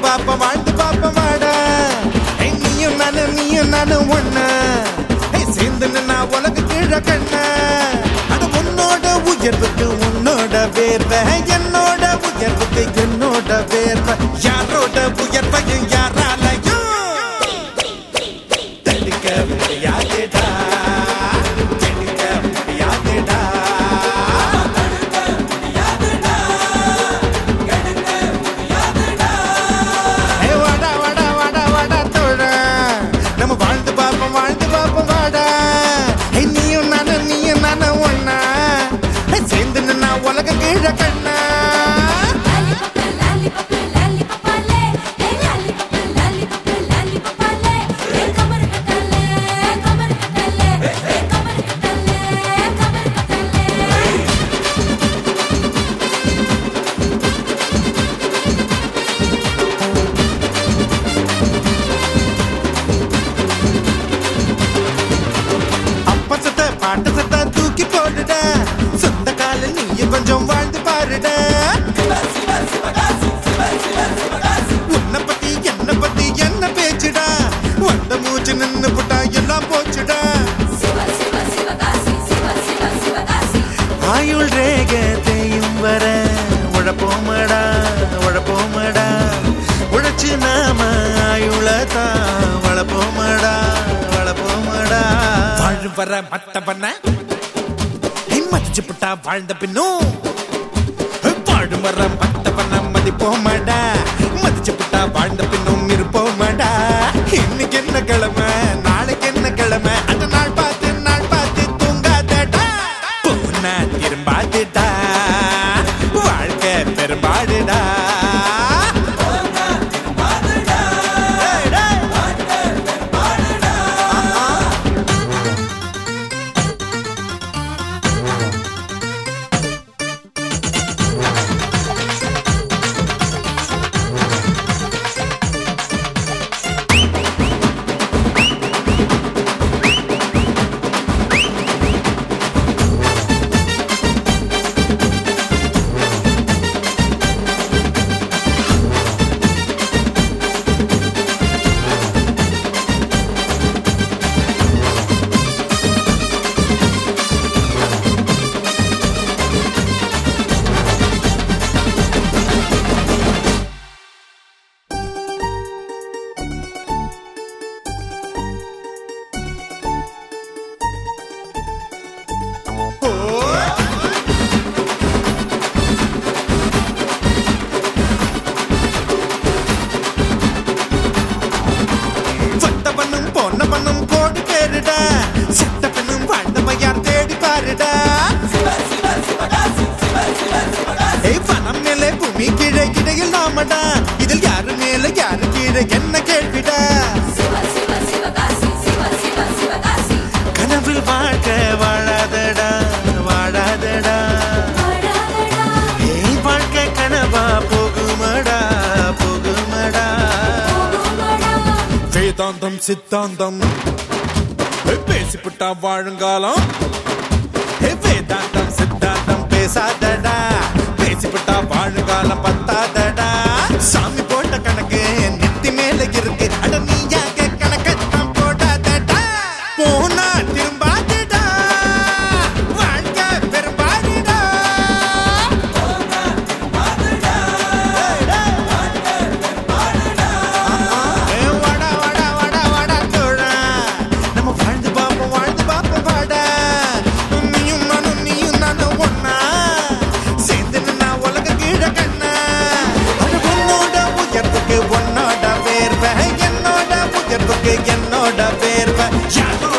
பாப்ப வாழ்ந்து பாப்ப வாடா ஏய், நீயும் நானும் நீயும் நானும் ஒண்ணா ஏய், சேர்ந்து நின்னா உலக கீழ கண்ண அட உன்னோட உயர்வுக்கு உன்னோட வேர்வை என்னோட உயர்வுக்கு என்னோட வேர்வை யாரோட உயர்வையும் யாராலையும் தடுக்க முடியாதுடா தடுக்க முடியாதுடா ஏய், வாடா வாடா வாடா வாடா தோழா நம்ம வாழ்ந்து பாப்போம் வாழ்ந்து பாப்போம் வாடா ஏய், நீயும் நானும் நீயும் நானும் ஒண்ணா ஏய், சேர்ந்து நின்னா உலக கீழ கண்ணா Lollipop, lollipop, lollipop, alle. Hey, lollipop, lollipop, lollipop, alle. Hey, kamar kattalle, kamar kattalle. Hey, kamar kattalle, kamar kattalle. அப்ப சத்த பாட்ட சத்த தூக்கி போடுட சொந்த கால நீ கொஞ்சம் வாழ்ந்து பாருட உன்னை பத்தி என்ன பத்தி என்ன பேச்சுடா வந்த மூச்சு நின்னு புட்டா எல்லாம் போச்சுடா Siva, siva, sivagasi, siva, siva, sivagasi. ஆயுள் ரேக தேயும் வர உழப்போமடா உழப்போமடா உழைச்சு நாம ஆயுளதான் வளப்போமடா வளப்போமடா வாழு வர மத்த பண்ண மதிச்சு புட்டா வாழ்ந்த பின்னும் வாழும் வர மத்த பண்ண மதிப்போமடா மதிச்சு புட்டா வாழ்ந்த பின்னும் இருப்போமடா இன்னைக்கு என்ன கிழமை நாளைக்கு என்ன கிழமை அந்த நாள் பார்த்து நாள் பார்த்து தூங்காதடா போனா திரும்பாதுடா வாழ்க்கை பெரும்பாடுடா டேய், டேய். வந்த பண்ணும் பொண்ண பண்ணும் கோடி பேருடா செத்த பெண்ணும் வாழ்ந்த மையார் தேடி பாருடா ஏய் பணம் மேலே பூமி கீழே இடையில் நாமடா இதில் யாரு மேல யாரு கீழே என்ன கேள்விடா Siva, siva, sivagasi, siva, siva, sivagasi. கனவில் வாழ்க்கை வாழாதடா வாழாதடா வாழாதடா, ஏய் வாழ்க்கை கனவா போகுமடா போகுமடா போகுமடா. வேதாந்தம் சித்தாந்தம் ஏய், பேசிப்புட்டா வாழுங்காலம் ஏய், வேதாந்தம் சித்தாந்தம் பேசாதடா பேசிப்புட்டா வாழுங்காலம் பத்தாதடா சாமி போட்ட கணக்கு நெத்தி மேல இருக்கு அட நீயாக கணக்கத்தான் போடாதடா போனா திரும்பாதடா வாழ்க்கை பெரும்பாடுடா ஏய், வாடா, வாடா, வாடா, வாடா, தோழா. நம்ம வாழ்ந்து பார்ப்போம், வாழ்ந்து பார்ப்போம், வாடா. நீயும் நானும், நீயும் நானும் ஒண்ணா. சேர்ந்து நின்னா உலக கீழ கண்ணா. அது உன்னோட உயர்வுக்கு உன்னோட வேர்வை என்னோட உயர்வுக்கு என்னோட வேர்வை யாரோ